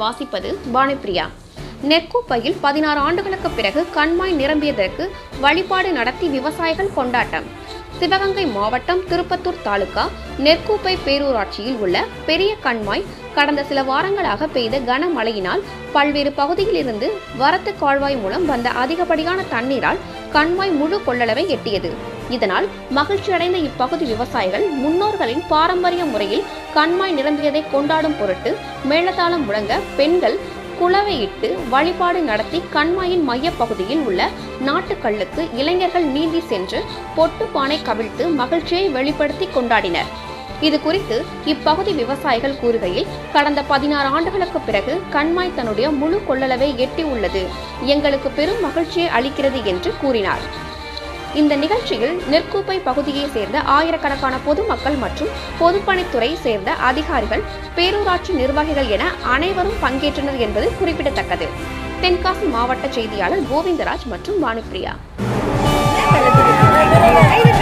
வாசிப்பது பானுப்பிரியா நெற்குப்பையில் பதினாறு ஆண்டுகளுக்கு பிறகு கண்மாய் நிரம்பியதற்கு வழிபாடு நடத்தி விவசாயிகள் கொண்டாட்டம் சிவகங்கை மாவட்டம் திருப்பத்தூர் தாலுகா நெற்குப்பை பேரூராட்சியில் உள்ள பெரிய கண்மாய் கடந்த சில வாரங்களாக பெய்த கனமழையினால் பல்வேறு பகுதியில் இருந்து வரத்து கால்வாய் மூலம் வந்த அதிகப்படியான தண்ணீரால் கண்மாய் முழு கொள்ளளவை எட்டியது இதனால் மகிழ்ச்சியடைந்த இப்பகுதி விவசாயிகள் முன்னோர்களின் பாரம்பரிய முறையில் கண்மாய் நிரம்பியதை கொண்டாடும் பொருட்டு மேளதாளம் முழங்க பெண்கள் குளவையிட்டு வழிபாடு நடத்தி கண்மாயின் மையப்பகுதியில் உள்ள நாட்டுக்கல்லுக்கு இளைஞர்கள் நீந்தி சென்று பொட்டு பானை கவிழ்த்து மகிழ்ச்சியை வெளிப்படுத்தி கொண்டாடினர் இது குறித்து இப்பகுதி விவசாயிகள் கூறுகையில் கடந்த பதினாறு ஆண்டுகளுக்கு பிறகு கண்மாய் தன்னுடைய முழு கொள்ளளவை எட்டி உள்ளது எங்களுக்கு பெரும் மகிழ்ச்சியை அளிக்கிறது என்று கூறினார் இந்த நிகழ்ச்சியில் நெற்கூப்பை பகுதியை சேர்ந்த ஆயிரக்கணக்கான பொதுமக்கள் மற்றும் பொதுப்பணித்துறை சேர்ந்த அதிகாரிகள் பேரூராட்சி நிர்வாகிகள் என அனைவரும் பங்கேற்றனர் என்பது குறிப்பிடத்தக்கது தென்காசி மாவட்ட செய்தியாளர் கோவிந்தராஜ் மற்றும் பானுப்பிரியா